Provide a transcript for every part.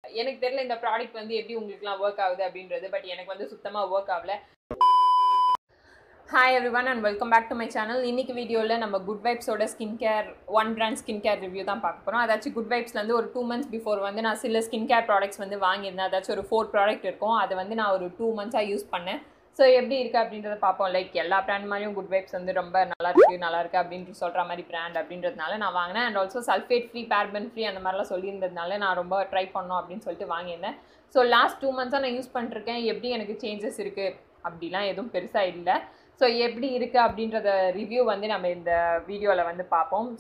எனக்கு தெரியல இந்த ப்ராடக்ட் வந்து எப்படி உங்களுக்குலாம் ஒர்க் ஆகுது அப்படின்றது பட் எனக்கு வந்து சுத்தமாக ஒர்க் ஆகல hi everyone and welcome back to my channel இன்னைக்கு வீடியோவில் நம்ம குட் வைப்ஸோட skin care one brand skin care review தான் பார்க்க போகிறோம் அதாச்சும் குட் வைப்ஸ்லேருந்து ஒரு டூ மந்த்ஸ் பிஃபோர் வந்து நான் சில ஸ்கின் கேர் ப்ராடக்ட்ஸ் வந்து வாங்கியிருந்தேன் அதாச்சும் ஒரு ஃபோர் ப்ராடக்ட் இருக்கும் அதை வந்து நான் ஒரு டூ மந்த்ஸாக யூஸ் பண்ணேன் ஸோ எப்படி இருக்குது அப்படின்றத பார்ப்போம் லைக் எல்லா பிராண்ட் மாதிரியும் குட் வைப்ஸ் வந்து ரொம்ப நல்லா இருக்குது நல்லா இருக்குது அப்படின்ட்டு சொல்கிற மாதிரி பிராண்ட் அப்படின்றதுனால நான் வாங்கினேன் and also sulphate free paraben free அந்த மாதிரிலாம் சொல்லியிருந்ததுனால நான் ரொம்ப ட்ரை பண்ணோம் அப்படின்னு சொல்லிட்டு வாங்கியிருந்தேன் ஸோ லாஸ்ட் டூ மந்த்ஸாக நான் யூஸ் பண்ணிருக்கேன் எப்படி எனக்கு சேஞ்சஸ் இருக்குது அப்படிலாம் எதுவும் பெருசாக இல்லை ஸோ எப்படி இருக்குது அப்படின்றத ரிவ்யூ வந்து நம்ம இந்த வீடியோவில் வந்து பார்ப்போம்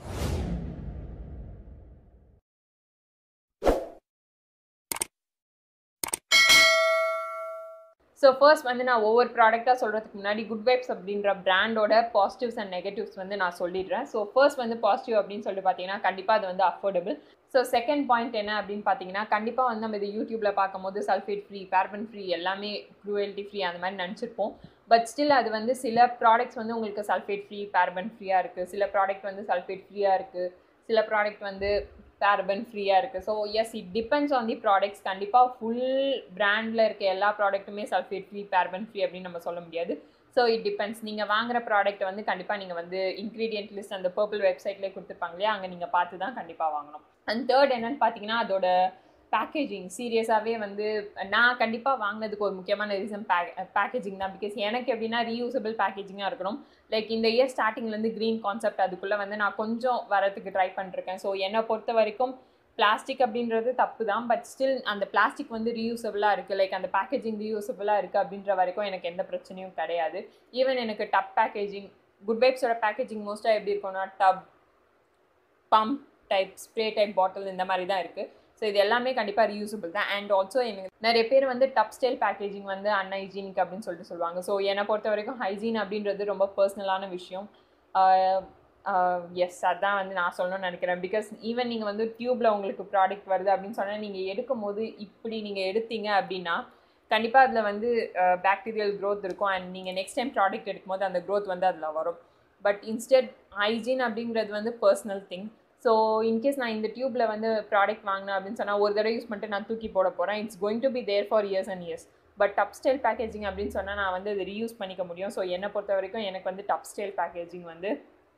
ஸோ ஃபர்ஸ்ட் வந்து நான் ஒவ்வொரு ப்ராடக்டாக சொல்கிறதுக்கு முன்னாடி குட் வைப்ஸ் அப்படின்ற பிராண்டோட பாசிட்டிவ்ஸ் அண்ட் நெகட்டிவ்ஸ் வந்து நான் சொல்லிடுறேன் ஸோ ஃபர்ஸ்ட் வந்து பாசிட்டிவ் அப்படின்னு சொல்லிட்டு பார்த்தீங்கன்னா கண்டிப்பாக அது வந்து அஃபோர்டபுள் ஸோ செகண்ட் பாயிண்ட் என்ன அப்படின்னு பார்த்தீங்கன்னா கண்டிப்பாக வந்து நம்ம இது யூடியூப்பில் பார்க்கும்போது சல்ஃபேட் ஃப்ரீ பேர்பன் ஃப்ரீ எல்லாமே க்ரூவல்ட்டி ஃப்ரீ அந்த மாதிரி நினச்சிருப்போம் பட் ஸ்டில் அது வந்து சில ப்ராடக்ட்ஸ் வந்து உங்களுக்கு சல்ஃபேட் ஃப்ரீ பேர்பன் ஃப்ரீயாக இருக்குது சில ப்ராடக்ட் வந்து சல்ஃபேட் ஃப்ரீயாக இருக்குது சில ப்ராடக்ட் வந்து பேரபன் ஃப்ரீயாக இருக்குது so yes it depends on the products கண்டிப்பாக ஃபுல் பிராண்டில் இருக்க எல்லா ப்ராடக்ட்டுமே சல்ஃபேட் ஃப்ரீ பேரபன் ஃப்ரீ அப்படின்னு நம்ம சொல்ல முடியாது ஸோ இட் டிபெண்ட்ஸ் நீங்கள் வாங்குற ப்ராடக்ட் வந்து கண்டிப்பாக நீங்கள் வந்து இன்க்ரீடியன்ட் லிஸ்ட் அந்த பர்பிள் வெப்சைட்லேயே கொடுத்துருப்பாங்க இல்லையா அங்கே நீங்கள் பார்த்து தான் கண்டிப்பாக வாங்கணும் அண்ட் தேர்ட் என்னன்னு பார்த்தீங்கன்னா அதோட பேக்கேஜிங் சீரியஸாகவே வந்து நான் கண்டிப்பாக வாங்கினதுக்கு ஒரு முக்கியமான ரீசன் பேக் பேக்கேஜிங் தான் பிகாஸ் எனக்கு எப்படின்னா ரீயூசபிள் பேக்கேஜிங்காக இருக்கணும் லைக் இந்த இயர் ஸ்டார்டிங்லேருந்து க்ரீன் கான்செப்ட் அதுக்குள்ளே வந்து நான் கொஞ்சம் வரத்துக்கு ட்ரை பண்ணிருக்கேன் ஸோ என்னை பொறுத்த வரைக்கும் பிளாஸ்டிக் அப்படின்றது தப்பு தான் பட் ஸ்டில் அந்த பிளாஸ்டிக் வந்து ரீயூசபிளாக இருக்குது லைக் அந்த பேக்கேஜிங் ரீயூசபிளாக இருக்குது அப்படின்ற வரைக்கும் எனக்கு எந்த பிரச்சனையும் கிடையாது ஈவன் எனக்கு டப் பேக்கேஜிங் குட் வைப்ஸோட பேக்கேஜிங் மோஸ்ட்டாக எப்படி இருக்கும்னா tub pump type spray type bottle இந்த மாதிரி தான் இருக்குது ஸோ இது எல்லாமே கண்டிப்பாக ரீயூசபிள் தான் அண்ட் ஆல்சோ எனக்கு நிறைய பேர் வந்து டப் ஸ்டைல் பேக்கேஜிங் வந்து அன்ஹைஜீனிக் அப்படின்னு சொல்லிட்டு சொல்லுவாங்க ஸோ என்னை பொறுத்த வரைக்கும் ஹைஜீன் அப்படின்றது ரொம்ப பர்சனலான விஷயம் எஸ் அதான் வந்து நான் சொல்லணும்னு நினைக்கிறேன் பிகாஸ் ஈவன் நீங்கள் வந்து டியூப்பில் உங்களுக்கு ப்ராடக்ட் வருது அப்படின்னு சொன்னால் நீங்கள் எடுக்கும் போது இப்படி நீங்கள் எடுத்தீங்க அப்படின்னா கண்டிப்பாக அதில் வந்து பேக்டீரியல் க்ரோத் இருக்கும் அண்ட் நீங்கள் நெக்ஸ்ட் டைம் ப்ராடக்ட் எடுக்கும்போது அந்த க்ரோத் வந்து அதில் வரும் பட் இன்ஸ்டெட் ஹைஜீன் அப்படிங்கிறது வந்து பர்சனல் திங் ஸோ இன்கேஸ் நான் இந்த டியூப்பில் வந்து ப்ராடக்ட் வாங்கினேன் அப்படின்னு சொன்னால் ஒரு தடவை யூஸ் பண்ணிட்டு நான் தூக்கி போட போகிறேன் it's going to be there for years and years but tub style packaging அப்படின்னு சொன்னால் நான் வந்து அதை ரீயூஸ் பண்ணிக்க முடியும் ஸோ என்னை பொறுத்த வரைக்கும் எனக்கு வந்து டப் ஸ்டைல் பேக்கேஜிங் வந்து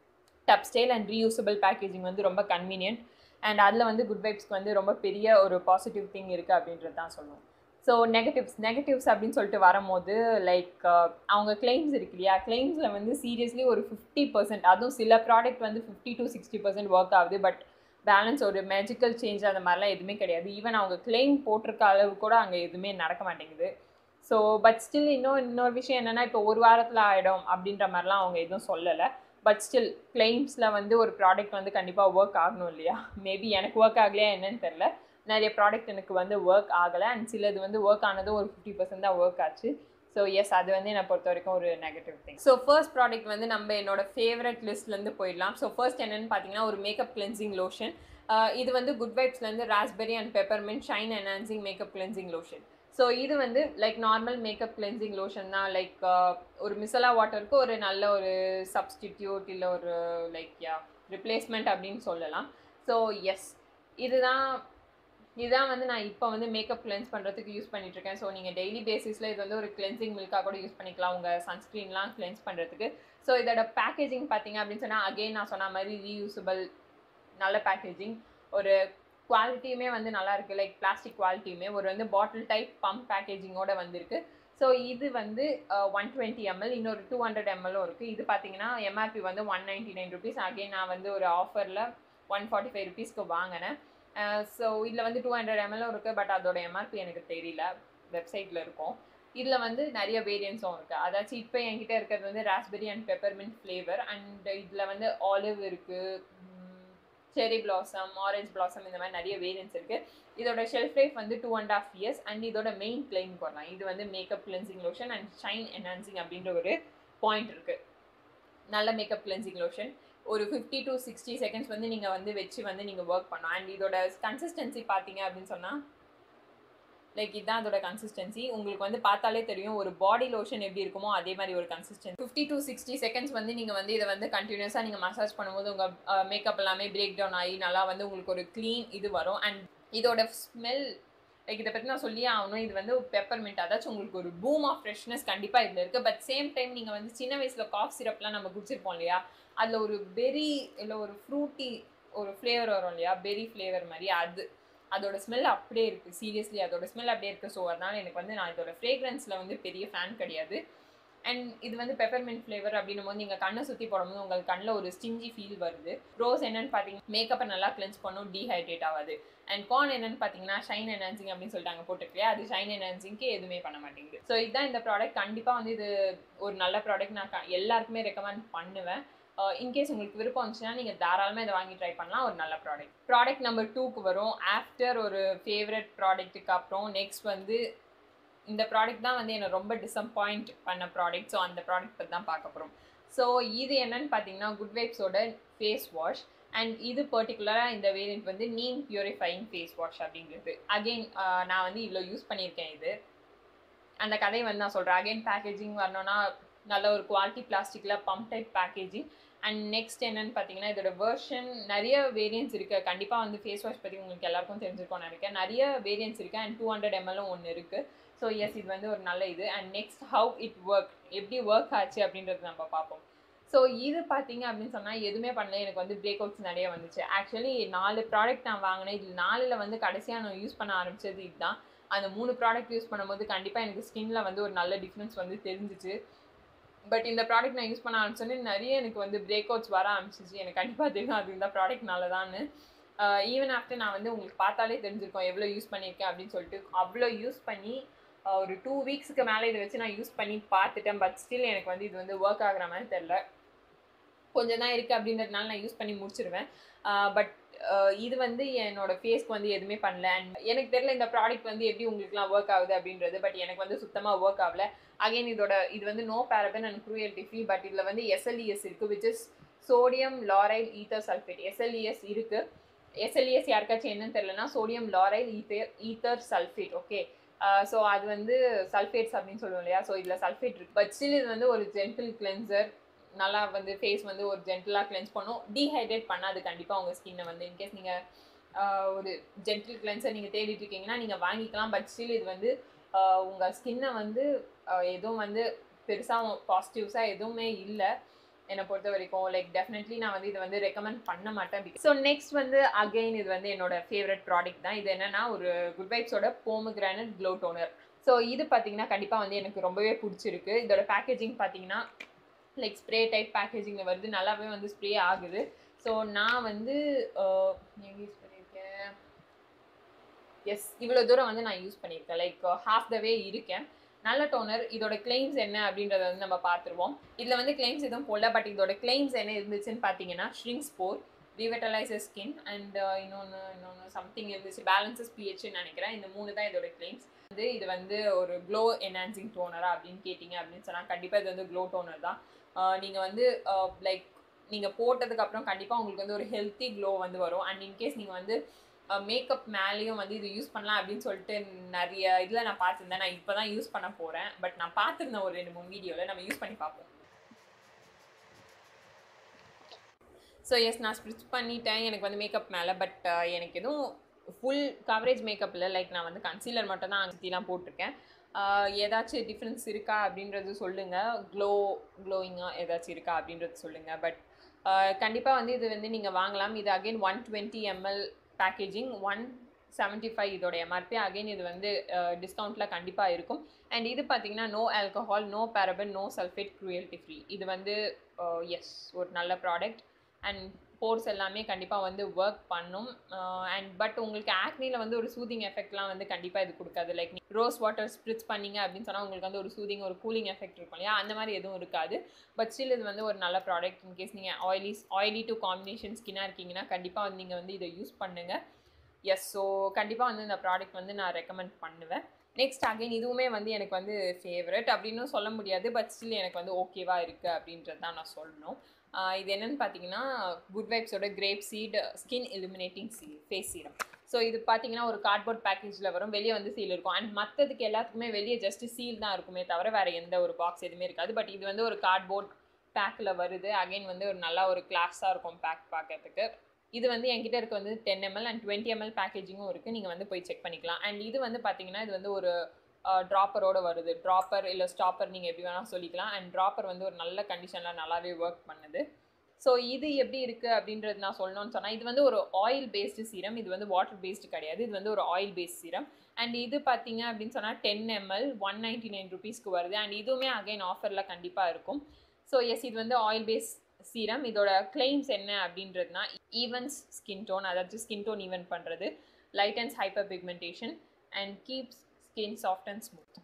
tub style and reusable packaging வந்து ரொம்ப கன்வீனியன்ட் அண்ட் அதில் வந்து குட் வைப்ஸ்க்கு வந்து ரொம்ப பெரிய ஒரு பாசிட்டிவ் திங் இருக்குது அப்படின்றது தான் சொல்லுவோம் ஸோ நெகட்டிவ்ஸ் நெகட்டிவ்ஸ் அப்படின்னு சொல்லிட்டு வரும்போது லைக் அவங்க கிளைம்ஸ் இருக்கு இல்லையா கிளைம்ஸில் வந்து சீரியஸ்லி ஒரு ஃபிஃப்டி பர்சன்ட் அதுவும் சில ப்ராடக்ட் வந்து fifty to sixty percent work ஆகுது பட் பேலன்ஸ் ஒரு மேஜிக்கல் சேஞ்ச் அந்த மாதிரிலாம் எதுவுமே கிடையாது ஈவன் அவங்க கிளைம் போட்டிருக்க அளவு கூட அங்கே எதுவுமே நடக்க மாட்டேங்குது ஸோ பட் ஸ்டில் இன்னும் இன்னொரு விஷயம் என்னென்னா இப்போ ஒரு வாரத்தில் ஆகிடும் அப்படின்ற மாதிரிலாம் அவங்க எதுவும் சொல்லலை பட் ஸ்டில் கிளைம்ஸில் வந்து ஒரு ப்ராடக்ட் வந்து கண்டிப்பாக ஒர்க் ஆகணும் இல்லையா மேபி எனக்கு ஒர்க் ஆகலையா என்னன்னு தெரில நிறைய ப்ராடக்ட் எனக்கு வந்து ஒர்க் ஆகலை அண்ட் சிலது வந்து ஒர்க் ஆனதும் ஒரு ஃபிஃப்டி பர்சன்ட் தான் ஒர்க் ஆச்சு ஸோ எஸ் அது வந்து என்னை பொறுத்த வரைக்கும் ஒரு negative thing so first product வந்து நம்ம என்னோட ஃபேவரட் லிஸ்ட்லேருந்து போயிடலாம் ஸோ ஃபர்ஸ்ட் என்னென்னு பார்த்தீங்கன்னா ஒரு மேக்கப் கிளென்சிங் லோஷன் இது வந்து குட் வைப்ஸ்லேருந்து raspberry and peppermint shine enhancing makeup cleansing lotion so இது வந்து like normal makeup cleansing lotion தான் லைக் ஒரு மிசலா வாட்டருக்கு ஒரு நல்ல ஒரு சப்ஸ்டிடியூட் இல்லை ஒரு லைக் யா ரிப்ளேஸ்மெண்ட் அப்படின்னு சொல்லலாம் ஸோ எஸ் இதுதான் இதுதான் வந்து நான் இப்போ வந்து மேக்கப் கிளென்ஸ் பண்ணுறதுக்கு யூஸ் பண்ணிட்டுருக்கேன் ஸோ நீங்கள் டெய்லி பேசிஸில் இது வந்து ஒரு கிளென்சிங் மில்காக கூட யூஸ் பண்ணிக்கலாம் உங்கள் சன்ஸ்க்ரீன்லாம் கிளென்ஸ் பண்ணுறதுக்கு ஸோ இதோட பேக்கேஜிங் பார்த்தீங்க அப்படின்னு சொன்னால் அகெயின் நான் சொன்ன மாதிரி ரீயூசபிள் நல்ல பேக்கேஜிங் ஒரு குவாலிட்டியுமே வந்து நல்லா இருக்குது லைக் பிளாஸ்டிக் குவாலிட்டியுமே ஒரு வந்து பாட்டில் டைப் பம்ப் பேக்கேஜிங்கோட வந்திருக்கு ஸோ இது வந்து ஒன் டுவெண்ட்டி எம்எல் இன்னொரு டூ ஹண்ட்ரட் எம்எல்லும் இருக்குது இது பார்த்தீங்கன்னா எம்ஆர்பி வந்து one ninety nine rupees again நான் வந்து ஒரு ஆஃபரில் ஒன் ஃபார்ட்டி ஃபைவ் ருபீஸ்க்கு வாங்கினேன் ஸோ இதில் வந்து டூ ஹண்ட்ரட் எம்எல்லும் இருக்குது பட் அதோட எம்ஆர்பி எனக்கு தெரியல வெப்சைட்டில் இருக்கும் இதில் வந்து நிறைய வேரியன்ஸும் இருக்குது அதாச்சும் இப்போ என்கிட்ட இருக்கிறது வந்து raspberry and peppermint flavour and இதில் வந்து ஆலிவ் இருக்குது செரி பிளாசம் ஆரஞ்ச் பிளாசம் இந்த மாதிரி நிறைய வேரியன்ஸ் இருக்குது இதோட ஷெல்ஃப் லைஃப் வந்து two and half years and இதோட மெயின் கிளைம் வரலாம் இது வந்து makeup cleansing lotion and shine enhancing அப்படின்ற ஒரு பாயிண்ட் இருக்குது நல்ல மேக்கப் கிளென்சிங் லோஷன் ஒரு ஃபிஃப்டி டு சிக்ஸ்டி செகண்ட்ஸ் வந்து நீங்கள் வந்து வச்சு வந்து நீங்கள் ஒர்க் பண்ணலாம் அண்ட் இதோட கன்சிஸ்டன்சி பார்த்தீங்க அப்படின்னு சொன்னால் லைக் இதுதான் அதோட கன்சிஸ்டன்சி உங்களுக்கு வந்து பார்த்தாலே தெரியும் ஒரு பாடி லோஷன் எப்படி இருக்குமோ அதே மாதிரி ஒரு consistency fifty to sixty seconds வந்து நீங்கள் வந்து இதை வந்து கண்டினியூஸாக நீங்கள் மசாஜ் பண்ணும்போது உங்கள் மேக்கப் எல்லாமே பிரேக் டவுன் ஆகி நல்லா வந்து உங்களுக்கு ஒரு க்ளீன் இது வரும் அண்ட் இதோட ஸ்மெல் லைக் இதை பற்றி நான் சொல்லியே ஆகணும் இது வந்து பெப்பர்மெண்ட் அதாச்சும் உங்களுக்கு ஒரு பூம் ஆஃப் ஃப்ரெஷ்னஸ் கண்டிப்பாக இதில் இருக்குது பட் சேம் டைம் நீங்கள் வந்து சின்ன வயசில் காஃப் சிரப்லாம் நம்ம குடிச்சிருப்போம் இல்லையா அதில் ஒரு பெரி இல்லை ஒரு ஃப்ரூட்டி ஒரு ஃப்ளேவர் வரும் இல்லையா பெரி ஃப்ளேவர் மாதிரி அது அதோட ஸ்மெல் அப்படியே இருக்குது சீரியஸ்லி அதோட ஸ்மெல் அப்படியே இருக்குது ஸோ அதனால் எனக்கு வந்து நான் இதோட ஃப்ரேக்ரன்ஸில் வந்து பெரிய ஃபேன் கிடையாது அண்ட் இது வந்து பெப்பர்மெண்ட் ஃப்ளேவர் அப்படின்னும் போது நீங்கள் கண்ணை சுற்றி போடும்போது உங்களுக்கு கண்ணில் ஒரு ஸ்டிஞ்சி ஃபீல் வருது ரோஸ் என்னன்னு பார்த்தீங்கன்னா மேக்கப்பை நல்லா கிளென்ஸ் பண்ணும் டீஹைட்ரேட் ஆகாது அண்ட் கார்ன் என்னன்னு பார்த்தீங்கன்னா ஷைன் என்ஹான்சிங் அப்படின்னு சொல்லிட்டாங்க போட்டுருக்கலையா அது ஷைன் என்ஹான்சிங்க்கு எதுவுமே பண்ண மாட்டேங்குது ஸோ இதுதான் இந்த ப்ராடக்ட் கண்டிப்பாக வந்து இது ஒரு நல்ல ப்ராடக்ட் நான் க- எல்லாருக்குமே ரெக்கமெண்ட் பண்ணுவேன் இன்கேஸ் உங்களுக்கு விருப்பம் இருந்துச்சுன்னா நீங்கள் தாராளமாக இதை வாங்கி ட்ரை பண்ணலாம் ஒரு நல்ல ப்ராடக்ட் ப்ராடக்ட் நம்பர் டூக்கு வரும் ஆஃப்டர் ஒரு ஃபேவரட் ப்ராடக்ட்டுக்கு அப்புறம் நெக்ஸ்ட் வந்து இந்த ப்ராடக்ட் தான் வந்து என்னை ரொம்ப டிசப்பாயிண்ட் பண்ண ப்ராடக்ட் ஸோ அந்த ப்ராடக்ட் பற்றி தான் பார்க்க போகிறோம் ஸோ இது என்னன்னு பார்த்தீங்கன்னா குட் வைப்ஸோட ஃபேஸ் வாஷ் அண்ட் இது பர்டிகுலராக இந்த வேரியண்ட் வந்து நீம் பியூரிஃபைங் ஃபேஸ் வாஷ் அப்படிங்கிறது அகெயின் நான் வந்து இவ்வளோ யூஸ் பண்ணியிருக்கேன் இது அந்த கதையை வந்து நான் சொல்கிறேன் அகைன் பேக்கேஜிங் வரணும்னா நல்ல ஒரு குவாலிட்டி பிளாஸ்டிக்கில் pump type packaging and next என்னன்னு பார்த்தீங்கன்னா இதோட வெர்ஷன் நிறைய வேரியன்ஸ் இருக்குது கண்டிப்பாக வந்து ஃபேஸ் வாஷ் பற்றி உங்களுக்கு எல்லாருக்கும் தெரிஞ்சிருக்கும்னு நினைக்கிறேன் நிறைய வேரியன்ஸ் இருக்குது அண்ட் டூ ஹண்ட்ரட் எம்எல்லும் ஒன்று இருக்குது ஸோ எஸ் இது வந்து ஒரு நல்ல இது and next how it work எப்படி ஒர்க் ஆச்சு அப்படின்றது நம்ம பார்ப்போம் ஸோ இது பார்த்தீங்க அப்படின்னு சொன்னால் எதுவுமே பண்ணல எனக்கு வந்து பிரேக் அவுட்ஸ் நிறைய வந்துச்சு ஆக்சுவலி நாலு ப்ராடக்ட் நான் வாங்கினேன் இதில் நாலில் வந்து கடைசியாக நான் யூஸ் பண்ண ஆரம்பிச்சது இதுதான் அந்த மூணு ப்ராடக்ட் யூஸ் பண்ணும்போது கண்டிப்பாக எனக்கு ஸ்கின்ல வந்து ஒரு நல்ல டிஃப்ரென்ஸ் வந்து தெரிஞ்சிச்சு பட் இந்த ப்ராடக்ட் நான் யூஸ் பண்ண ஆரம்பிச்சோன்னே நிறைய எனக்கு வந்து பிரேக் அவுட்ஸ் வர ஆரம்பிச்சிச்சு எனக்கு கண்டிப்பாக தெரியும் அது இந்த ப்ராடக்ட் நல்லதான்னு ஈவன் ஆஃப்டர் நான் வந்து உங்களுக்கு பார்த்தாலே தெரிஞ்சிருக்கோம் எவ்வளோ யூஸ் பண்ணியிருக்கேன் அப்படின்னு சொல்லிட்டு அவ்வளோ யூஸ் பண்ணி ஆஹ் ஒரு டூ வீக்ஸ்க்கு மேலே இதை வச்சு நான் யூஸ் பண்ணி பார்த்துட்டேன் பட் ஸ்டில் எனக்கு வந்து இது வந்து ஒர்க் ஆகுற மாதிரி தெரில கொஞ்சம் தான் இருக்குது அப்படின்றதுனால நான் யூஸ் பண்ணி முடிச்சிருவேன் பட் இது வந்து என்னோட ஃபேஸ்க்கு வந்து எதுவுமே பண்ணல அண்ட் எனக்கு தெரியல இந்த ப்ராடக்ட் வந்து எப்படி உங்களுக்குலாம் ஒர்க் ஆகுது அப்படின்றது பட் எனக்கு வந்து சுத்தமாக ஒர்க் ஆகல அகைன் இதோட இது வந்து no paraben and cruelty free but இதில் வந்து எஸ்எல்இஎஸ் இருக்குது which is sodium lauryl ether sulphate SLES இருக்குது எஸ்எல்இஎஸ் யாருக்காச்சும் என்னன்னு தெரியலனா sodium lauryl ether ether sulphate okay so அது வந்து சல்ஃபேட்ஸ் அப்படின்னு சொல்லுவோம் இல்லையா ஸோ இதில் சல்ஃபேட் இருக்கு பட் ஸ்டில் இது வந்து ஒரு ஜென்டில் கிளென்சர் நல்லா வந்து ஃபேஸ் வந்து ஒரு ஜென்டலாக கிளென்ஸ் பண்ணும் டீஹைட்ரேட் பண்ணாது கண்டிப்பாக உங்கள் ஸ்கின்னை வந்து இன்கேஸ் நீங்கள் ஒரு ஜென்டில் கிளென்சர் நீங்கள் தேடிட்டு இருக்கீங்கன்னா நீங்கள் வாங்கிக்கலாம் பட் ஸ்டில் இது வந்து உங்கள் ஸ்கின்னை வந்து ஆஹ் எதுவும் வந்து பெருசாக பாசிட்டிவ்ஸாக எதுவுமே இல்லை என்னை பொறுத்த வரைக்கும் லைக் டெஃபினெட்லி நான் வந்து இதை வந்து ரெக்கமெண்ட் பண்ண மாட்டேன் ஸோ நெக்ஸ்ட் வந்து அகைன் இது வந்து என்னோட ஃபேவரட் ப்ராடக்ட் தான் இது என்னன்னா ஒரு குட் வைப்ஸோட போமோகிரானட் க்ளோ டோனர் ஸோ இது பார்த்தீங்கன்னா கண்டிப்பாக வந்து எனக்கு ரொம்பவே பிடிச்சிருக்கு இதோட பேக்கேஜிங் பார்த்தீங்கன்னா லைக் ஸ்ப்ரே டைப் பேக்கேஜிங்கில் வருது நல்லாவே வந்து ஸ்ப்ரே ஆகுது ஸோ நான் வந்து எங்கே யூஸ் பண்ணியிருக்கேன் எஸ் இவ்வளோ தூரம் வந்து நான் யூஸ் பண்ணியிருக்கேன் லைக் ஹாஃப் த வே இருக்கேன் நல்ல டோனர் இதோட கிளைம்ஸ் என்ன அப்படின்றத வந்து நம்ம பார்த்துருவோம் இதில் வந்து கிளைம்ஸ் எதுவும் போடல பட் இதோட கிளைம்ஸ் என்ன இருந்துச்சுன்னு பார்த்தீங்கன்னா ஷ்ரிங்ஸ் ஸ்போர் ரிவட்டலைசர் ஸ்கின் அண்ட் இன்னொன்று இன்னொன்று சம்திங் இருந்துச்சு பேலன்சஸ் பிஹெச்னு நினைக்கிறேன் இந்த மூணு தான் இதோட கிளைம்ஸ் வந்து இது வந்து ஒரு க்ளோ என்ஹான்சிங் டோனரா அப்படின்னு கேட்டிங்க அப்படின்னு சொன்னால் கண்டிப்பாக இது வந்து க்ளோ டோனர் தான் நீங்கள் வந்து லைக் நீங்கள் போட்டதுக்கு அப்புறம் கண்டிப்பாக உங்களுக்கு வந்து ஒரு ஹெல்த்தி க்ளோ வந்து வரும் அண்ட் இன்கேஸ் நீங்கள் வந்து மேக்கப் மேலேயும் வந்து இது யூஸ் பண்ணலாம் அப்படின்னு சொல்லிட்டு நிறைய இதில் நான் பார்த்துருந்தேன் நான் இப்போ தான் யூஸ் பண்ண போகிறேன் பட் நான் பார்த்துருந்தேன் ஒரு ரெண்டு மூணு வீடியோவில் நம்ம யூஸ் பண்ணி பார்ப்போம் ஸோ எஸ் நான் ஸ்ப்ரிச் பண்ணிட்டேன் எனக்கு வந்து மேக்கப் மேலே பட் எனக்கு எதுவும் ஃபுல் கவரேஜ் மேக்கப்பில் லைக் நான் வந்து கன்சீலர் மட்டும் தான் சுற்றிலாம் போட்டிருக்கேன் ஆஹ் ஏதாச்சும் டிஃப்ரென்ஸ் இருக்கா அப்படின்றது சொல்லுங்கள் க்ளோ க்ளோயிங்காக ஏதாச்சும் இருக்கா அப்படின்றது சொல்லுங்கள் பட் கண்டிப்பாக வந்து இது வந்து நீங்கள் வாங்கலாம் இது again one twenty ML packaging one seventy five இதோட எம்ஆர்பி அகைன் இது வந்து டிஸ்கவுண்ட்டில் கண்டிப்பாக இருக்கும் அண்ட் இது பார்த்தீங்கன்னா no alcohol no paraben no sulphate cruelty free இது வந்து எஸ் ஒரு நல்ல ப்ராடக்ட் அண்ட் போர்ஸ் எல்லாமே கண்டிப்பாக வந்து ஒர்க் பண்ணும் அண்ட் பட் உங்களுக்கு ஆக்னியில் வந்து ஒரு சூதிங் எஃபெக்ட்லாம் வந்து கண்டிப்பாக இது கொடுக்காது லைக் ரோஸ் வாட்டர் ஸ்ப்ரிட்ஸ் பண்ணீங்க அப்படின்னு சொன்னால் உங்களுக்கு வந்து ஒரு சூதிங் ஒரு கூலிங் எஃபெக்ட் இருக்கும் இல்லையா அந்த மாதிரி எதுவும் இருக்காது பட் ஸ்டில் இது வந்து ஒரு நல்ல ப்ராடக்ட் இன்கேஸ் நீங்கள் ஆயிலி ஆயிலி டு காம்பினேஷன் ஸ்கின்னாக இருக்கீங்கன்னா கண்டிப்பாக வந்து நீங்கள் வந்து இதை யூஸ் பண்ணுங்கள் எஸ் ஸோ கண்டிப்பாக வந்து இந்த ப்ராடக்ட் வந்து நான் ரெக்கமெண்ட் பண்ணுவேன் நெக்ஸ்ட் அகைன் இதுவுமே வந்து எனக்கு வந்து ஃபேவரட் அப்படின்னு சொல்ல முடியாது பட் ஸ்டில் எனக்கு வந்து ஓகேவாக இருக்குது அப்படின்றது தான் நான் சொல்லணும் ஆஹ் இது என்னென்னு பார்த்தீங்கன்னா குட் வைப்ஸோட grape seed skin eliminating C face serum so இது பார்த்தீங்கன்னா ஒரு கார்ட்போர்ட் பேக்கேஜில் வரும் வெளியே வந்து சீல் இருக்கும் அண்ட் மற்றதுக்கு எல்லாத்துக்குமே வெளியே ஜஸ்ட் சீல் தான் இருக்குமே தவிர வேறு எந்த ஒரு பாக்ஸ் எதுவுமே இருக்காது பட் இது வந்து ஒரு கார்ட்போர்ட் பேக்கில் வருது அகைன் வந்து ஒரு நல்லா ஒரு கிளாஸாக இருக்கும் பேக் பார்க்கறதுக்கு இது வந்து என்கிட்ட இருக்க வந்து ten ML and twenty ML பேக்கேஜிங்கும் இருக்குது நீங்கள் வந்து போய் செக் பண்ணிக்கலாம் அண்ட் இது வந்து பார்த்தீங்கன்னா இது வந்து ஒரு ட்ராப்பரோட வருது ட்ராப்பர் இல்லை ஸ்டாப்பர் நீங்கள் எப்படி வேணால் சொல்லிக்கலாம் அண்ட் ட்ராப்பர் வந்து ஒரு நல்ல கண்டிஷனில் நல்லாவே ஒர்க் பண்ணுது ஸோ இது எப்படி இருக்குது அப்படின்றது நான் சொல்லணும்னு சொன்னால் இது வந்து ஒரு ஆயில் பேஸ்டு சீரம் இது வந்து வாட்டர் பேஸ்டு கிடையாது இது வந்து ஒரு ஆயில் பேஸ்ட் சீரம் அண்ட் இது பார்த்தீங்க அப்படின்னு சொன்னால் ten ML one ninety nine ருபீஸ்க்கு வருது அண்ட் இதுவுமே அகைன் ஆஃபரில் கண்டிப்பாக இருக்கும் ஸோ எஸ் இது வந்து ஆயில் பேஸ் சீரம் இதோட கிளைம்ஸ் என்ன அப்படின்றதுனா ஈவன்ஸ் ஸ்கின் டோன் அதாவது ஸ்கின் டோன் ஈவன் பண்ணுறது light and hyperpigmentation and keeps skin soft and smooth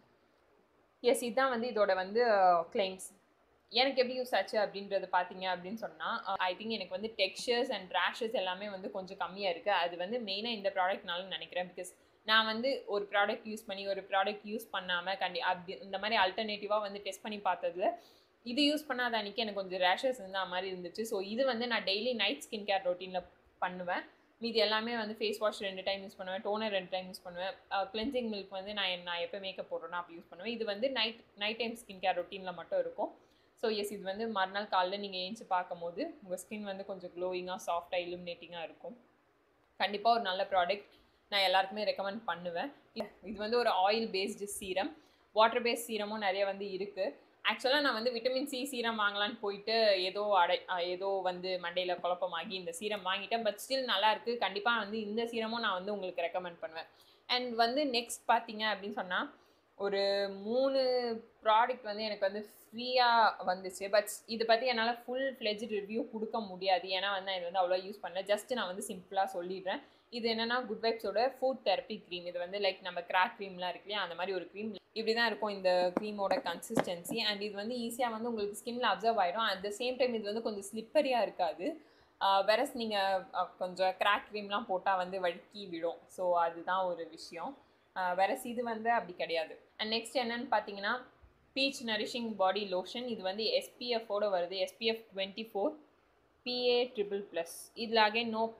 yes இதுதான் வந்து இதோட வந்து கிளைம்ஸ் எனக்கு எப்படி யூஸ் ஆச்சு அப்படின்றது பார்த்தீங்க அப்படின்னு சொன்னால் ஐ திங்க் எனக்கு வந்து டெக்ஸ்சர்ஸ் அண்ட் ரேஷஸ் எல்லாமே வந்து கொஞ்சம் கம்மியாக இருக்குது அது வந்து மெயினாக இந்த ப்ராடக்ட்னால நினைக்கிறேன் பிகாஸ் நான் வந்து ஒரு ப்ராடக்ட் யூஸ் பண்ணி ஒரு ப்ராடக்ட் யூஸ் பண்ணாமல் கண்டி அப்படி இந்த மாதிரி அல்டர்னேட்டிவாக வந்து டெஸ்ட் பண்ணி பார்த்ததுல இது யூஸ் பண்ணாத அன்றைக்கி எனக்கு கொஞ்சம் ரேஷஸ் இருந்த மாதிரி இருந்துச்சு ஸோ இது வந்து நான் டெய்லி நைட் ஸ்கின் கேர் ரொட்டீனில் பண்ணுவேன் மீதி எல்லாமே வந்து ஃபேஸ் வாஷ் ரெண்டு டைம் யூஸ் பண்ணுவேன் டோனர் ரெண்டு டைம் யூஸ் பண்ணுவேன் கிளென்சிங் மில்க் வந்து நான் நான் எப்போ மேக்கப் போடுறேன்னா அப்படி யூஸ் பண்ணுவேன் இது வந்து night night time skin care ரொட்டீனில் மட்டும் இருக்கும் ஸோ எஸ் இது வந்து மறுநாள் காலைல நீங்கள் ஏஞ்சி பார்க்கும்போது உங்கள் ஸ்கின் வந்து கொஞ்சம் க்ளோயிங்காக சாஃப்டாக இலுமினேட்டிங்காக இருக்கும் கண்டிப்பாக ஒரு நல்ல ப்ராடக்ட் நான் எல்லாருக்குமே ரெக்கமெண்ட் பண்ணுவேன் இது வந்து ஒரு oil based serum water based சீரமும் நிறைய வந்து இருக்குது ஆக்சுவலாக நான் வந்து விட்டமின் சி சீரம் வாங்கலான்னு போயிட்டு ஏதோ அடை ஏதோ வந்து மண்டையில் குழப்பமாகி இந்த சீரம் வாங்கிட்டேன் பட் ஸ்டில் நல்லா இருக்குது கண்டிப்பாக வந்து இந்த சீரமும் நான் வந்து உங்களுக்கு ரெக்கமெண்ட் பண்ணுவேன் அண்ட் வந்து நெக்ஸ்ட் பார்த்தீங்க அப்படின்னு சொன்னால் ஒரு மூணு ப்ராடக்ட் வந்து எனக்கு வந்து ஃப்ரீயாக வந்துச்சு பட் இதை பற்றி என்னால் ஃபுல் ஃப்ளெஜ் ரிவ்யூ கொடுக்க முடியாது ஏன்னா வந்து நான் இது வந்து அவ்வளோ யூஸ் பண்ணல ஜஸ்ட் நான் வந்து சிம்பிளாக சொல்லிடுறேன் இது என்னென்னா குட் வைப்ஸோட ஃபுட் தெரப்பி க்ரீம் இது வந்து லைக் நம்ம கிராக் க்ரீம்லாம் இருக்கு இல்லையா அந்த மாதிரி ஒரு க்ரீம் இப்படி தான் இருக்கும் இந்த க்ரீமோட கன்சிஸ்டன்சி அண்ட் இது வந்து ஈஸியாக வந்து உங்களுக்கு ஸ்கின்ல அப்சர்வ் ஆகிடும் அட் த சேம் டைம் இது வந்து கொஞ்சம் ஸ்லிப்பரியாக இருக்காது வெரஸ் நீங்கள் கொஞ்சம் கிராக் க்ரீம்லாம் போட்டால் வந்து வழுக்கி விடும் ஸோ அதுதான் ஒரு விஷயம் வெரஸ் இது வந்து அப்படி கிடையாது அண்ட் நெக்ஸ்ட் என்னன்னு பார்த்தீங்கன்னா பீச் நரிஷிங் பாடி லோஷன் இது வந்து எஸ்பிஎஃபோட வருது SPF twenty four PA triple plus இதில் again no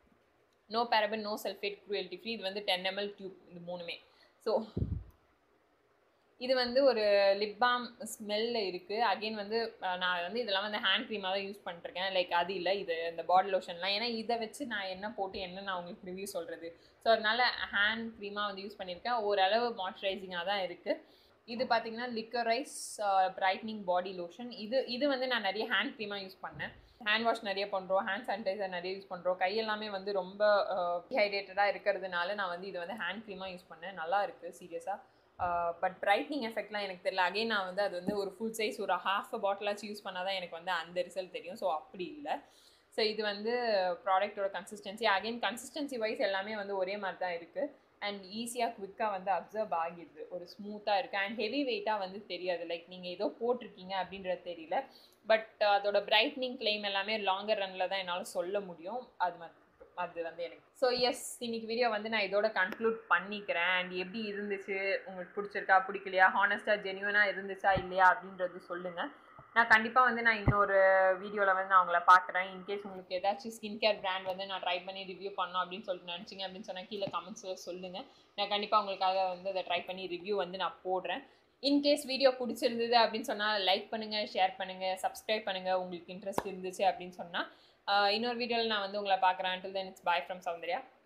no paraben no sulphate cruelty free இது வந்து டென் எம்எல் டியூப் இது மூணுமே ஸோ இது வந்து ஒரு லிப் பாம் ஸ்மெல்ல இருக்குது அகெயின் வந்து நான் வந்து இதெல்லாம் வந்து ஹேண்ட் க்ரீமாக தான் யூஸ் பண்ணிருக்கேன் லைக் அது இல்லை இது இந்த பாடி லோஷன்லாம் ஏன்னா இதை வச்சு நான் என்ன போட்டு என்ன நான் உங்களுக்கு ரிவ்யூ சொல்கிறது ஸோ அதனால் ஹேண்ட் க்ரீமாக வந்து யூஸ் பண்ணியிருக்கேன் ஓரளவு மாய்ஸ்சரைசிங்காக தான் இருக்குது இது பார்த்தீங்கன்னா லிக்கரைஸ் பிரைட்னிங் பாடி லோஷன் இது இது வந்து நான் நிறைய ஹேண்ட் க்ரீமாக யூஸ் பண்ணேன் ஹேண்ட் வாஷ் நிறைய பண்ணுறோம் ஹேண்ட் சானிடைசர் நிறைய யூஸ் பண்ணுறோம் கையெல்லாமே வந்து ரொம்ப டிஹைட்ரேட்டடாக இருக்கிறதுனால நான் வந்து இது வந்து ஹேண்ட் க்ரீமாக யூஸ் பண்ணேன் நல்லா இருக்குது சீரியஸாக பட் பிரைட்னிங் எஃபெக்ட்லாம் எனக்கு தெரியல அகைன் நான் வந்து அது வந்து ஒரு ஃபுல் சைஸ் ஒரு ஹாஃப் பாட்டிலாச்சும் யூஸ் பண்ணால் தான் எனக்கு வந்து அந்த ரிசல்ட் தெரியும் ஸோ அப்படி இல்லை ஸோ இது வந்து ப்ராடக்ட்டோட கன்சிஸ்டன்சி அகைன் கன்சிஸ்டன்சி வைஸ் எல்லாமே வந்து ஒரே மாதிரி தான் இருக்குது அண்ட் ஈஸியாக குவிக்காக வந்து அப்சர்வ் ஆகிடுது ஒரு ஸ்மூத்தாக இருக்குது அண்ட் ஹெவி வெயிட்டாக வந்து தெரியாது லைக் நீங்கள் ஏதோ போட்டிருக்கீங்க அப்படின்றது தெரியல பட் அதோட பிரைட்னிங் கிளைம் எல்லாமே லாங்கர் ரனில் தான் என்னால் சொல்ல முடியும் அது மாதிரி அது வந்து எனக்கு ஸோ எஸ் இன்னைக்கு வீடியோ வந்து நான் இதோட கன்க்ளூட் பண்ணிக்கிறேன் அண்ட் எப்படி இருந்துச்சு உங்களுக்கு பிடிச்சிருக்கா பிடிக்கலையா ஹானஸ்ட்டாக ஜென்யூனாக இருந்துச்சா இல்லையா அப்படின்றது சொல்லுங்கள் நான் கண்டிப்பாக வந்து நான் இன்னொரு வீடியோவில் வந்து நான் உங்களை பார்க்குறேன் இன்கேஸ் உங்களுக்கு ஏதாச்சும் ஸ்கின் கேர் பிராண்ட் வந்து நான் ட்ரை பண்ணி ரிவ்யூ பண்ணோம் அப்படின்னு சொல்லிட்டு நினச்சிங்க அப்படின்னு சொன்னால் கீழே கமெண்ட்ஸில் சொல்லுங்கள் நான் கண்டிப்பாக உங்களுக்காக வந்து அதை ட்ரை பண்ணி ரிவ்யூ வந்து நான் போடுறேன் இன்கேஸ் வீடியோ பிடிச்சிருந்தது அப்படின்னு சொன்னால் லைக் பண்ணுங்கள் ஷேர் பண்ணுங்கள் சப்ஸ்கிரைப் பண்ணுங்கள் உங்களுக்கு இன்ட்ரெஸ்ட் இருந்துச்சு அப்படின்னு சொன்னால் இன்னொரு வீடியோவில் நான் வந்து உங்களை பார்க்குறேன் until then it's bye from Soundarya